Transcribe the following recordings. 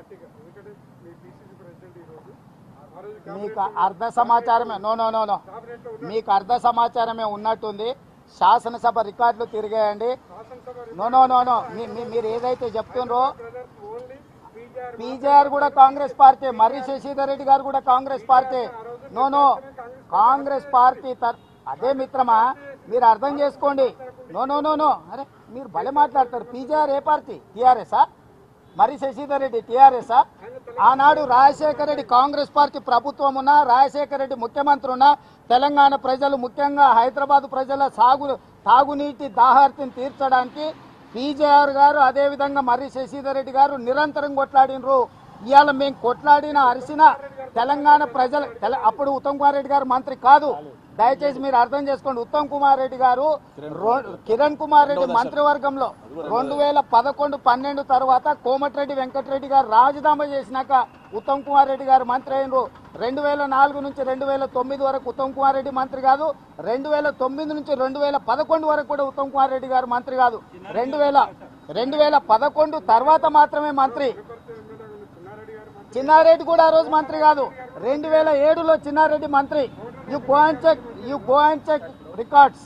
పార్టీగా ఎందుకంటే మీ PCC president ఈ రోజు ఆ రోజు మీకు అర్ధ సమాచారమే no no no no cabinet లో మీకు అర్ధ సమాచారమే ఉన్నట్టుంది శాసనసభ రికార్డులు తిరిగేయండి శాసనసభ నో నో నో నో మీ- మీ- మీరు ఏదైతే చెప్తుండ్రో బ్రదర్స్ ఓన్లీ పీజీఆర్ పీజేఆర్ కూడా కాంగ్రెస్ పార్టీ మర్రి శశిధర్ రెడ్డి గారు కూడా Congress party no no Congress party తర్- అదే మిత్రమా మీరు అర్థం చేసుకోండి నో నో నో నో అరే మీరు భలే మాట్లాడతారు పీజేఆర్ ఏ పార్టీ టీఆర్ఎస్ఆ మరి శశిధర్ రెడ్డి టీఆర్ఎస్ ఆనాడు రాజశేఖర రెడ్డి కాంగ్రెస్ పార్టీ ప్రభుత్వం ఉన్నా రాజశేఖర రెడ్డి ముఖ్యమంత్రి ఉన్నా తెలంగాణ ప్రజలు ముఖ్యంగా హైదరాబాద్ ప్రజల సాగు తాగునీటి దాహార్తిని తీర్చడానికి పీజేఆర్ గారు అదేవిధంగా మర్రి శశిధర్ రెడ్డి గారు నిరంతరం కొట్లాడినరు ఇవాళ మేము కొట్లాడిన అరిసిన తెలంగాణ ప్రజలు తెల- అప్పుడు ఉత్తమ్ కుమార్ రెడ్డి గారు మంత్రి కాదు దయచేసి మీరు అర్థం చేసుకోండి ఉత్తమ్ కుమార్ రెడ్డి గారు రో- కిరణ్ కుమార్ రెడ్డి మంత్రివర్గంలో రెండు వేల పదకొండు పన్నెండు తర్వాత కోమటిరెడ్డి వెంకటరెడ్డి గారు రాజీనామా చేసినాక ఉత్తమ్ కుమార్ రెడ్డి గారు మంత్రి అయినరు రెండు వేల నాలుగు నుంచి రెండు వేల తొమ్మిది వరకు ఉత్తమ్ కుమార్ రెడ్డి మంత్రి కాదు రెండు వేల తొమ్మిది నుంచి రెండు వేల పదకొండు వరకు కూడా ఉత్తమ్ కుమార్ రెడ్డి గారు మంత్రి కాదు రెండు వేల రెండు వేల పదకొండు తర్వాత మాత్రమే మంత్రి చిన్నారెడ్డి కూడా ఆ రోజు మంత్రి కాదు రెండు వేల ఏడులో చిన్నారెడ్డి మంత్రి you go and check you go and check records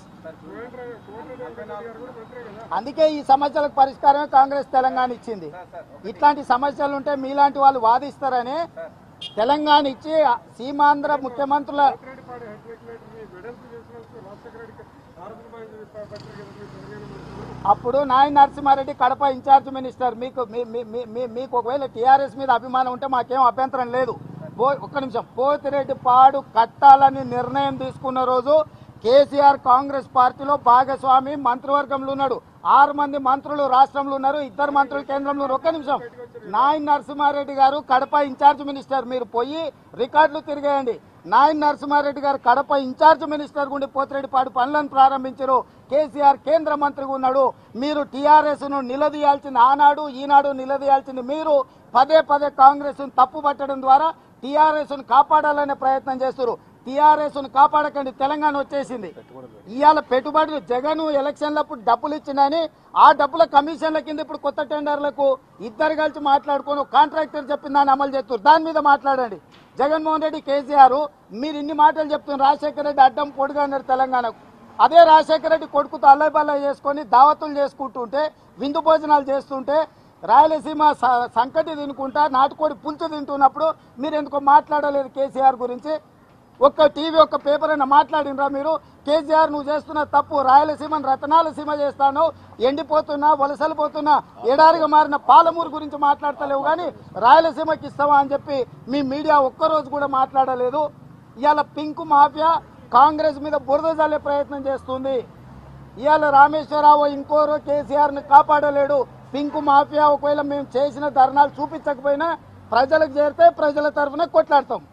అందుకే ఈ సమస్యలకు పరిష్కారమే కాంగ్రెస్ తెలంగాణ ఇచ్చింది ఇట్లాంటి సమస్యలు ఉంటే మీలాంటి వాళ్ళు వాదిస్తారని తెలంగాణ ఇచ్చి సీమాంధ్ర ముఖ్యమంత్రుల పాడు హెడ్ మీ వెడల్పు చేసినందుకు రాజశేఖర రెడ్డికి ఆరోపణ పట్టారు కదా మీ తెలంగాణ మంత్రులు అప్పుడు నాయన నరసింహారెడ్డి కడప ఇన్ఛార్జ్ మినిస్టర్ మీకు మీ- మీ- మీ- మీ- మీకు ఒకవేళ టీఆర్ఎస్ మీద అభిమానం ఉంటే మాకేం అభ్యంతరం లేదు పో ఒక్క నిమిషం పోతిరెడ్డి పాడు కట్టాలని నిర్ణయం తీసుకున్న రోజు కేసీఆర్ కాంగ్రెస్ పార్టీలో భాగస్వామి మంత్రివర్గంలో ఉన్నాడు ఆరు మంది మంత్రులు రాష్ట్రంలో ఉన్నారు ఇద్దరు మంత్రులు కేంద్రంలో ఉన్నారు. ఒక్క నిమిషం నాయన్ నరసింహారెడ్డి గారు కడప ఇన్ఛార్జ్ మినిస్టర్ మీరు పోయి రికార్డులు తిరిగేయండి నాయన్ నరసింహారెడ్డి గారు కడప ఇన్ఛార్జ్ మినిస్టర్ గుండి పోతిరెడ్డిపాడు పనులను ప్రారంభించారు కేసీఆర్ కేంద్ర మంత్రిగా ఉన్నాడు మీరు టీఆర్ఎస్ ను నిలదీయాల్సింది ఆనాడు ఈనాడు నిలదీయాల్సింది మీరు పదే పదే కాంగ్రెస్ ను తప్పు పట్టడం ద్వారా టీఆర్ఎస్ ను కాపాడాలనే ప్రయత్నం చేస్తారు టీఆర్ఎస్ ను కాపాడకండి తెలంగాణ వచ్చేసింది ఇవాళ పెట్టుబడులు జగన్ ఎలక్షన్లప్పుడు డబ్బులు ఇచ్చిందని ఆ డబ్బుల కమిషన్ల కింద ఇప్పుడు కొత్త టెండర్లకు ఇద్దరు కలిసి మాట్లాడుకొని కాంట్రాక్టర్ చెప్పిన దాన్ని అమలు చేస్తారు దాని మీద మాట్లాడండి జగన్మోహన్ రెడ్డి కేసీఆర్ మీరు ఇన్ని మాటలు చెప్తున్నారు రాజశేఖర రెడ్డి అడ్డం పొడుగా అన్నారు తెలంగాణకు అదే రాజశేఖర రెడ్డి కొడుకుతో అల్లై బల్లై చేసుకొని దావతులు చేసుకుంటుంటే విందు భోజనాలు చేస్తుంటే రాయలసీమ స- సంకటి తినుకుంటా నాటుకోడి పులుసు తింటున్నప్పుడు మీరు ఎందుకో మాట్లాడలేదు కేసీఆర్ గురించి ఒక్క టీవీ ఒక్క పేపర్ అయినా మాట్లాడినరా మీరు కేసీఆర్ నువ్వు చేస్తున్న తప్పు రాయలసీమను రతనాల సీమ చేస్తాను ఎండిపోతున్నా వలసలు పోతున్నా ఎడారిగా మారిన పాలమూరు గురించి మాట్లాడతలేవు కానీ రాయలసీమకి ఇస్తావా అని చెప్పి మీ మీడియా ఒక్కరోజు కూడా మాట్లాడలేదు ఇవాళ పింక్ మాఫియా కాంగ్రెస్ మీద బురద జల్లే ప్రయత్నం చేస్తుంది ఇవాళ రామేశ్వరరావు ఇంకోరు కేసీఆర్ ని కాపాడలేడు పింక్ మాఫియా ఒకవేళ మేము చేసిన ధర్నాలు చూపించకపోయినా ప్రజలకు చేరితే ప్రజల తరఫున కొట్లాడతాం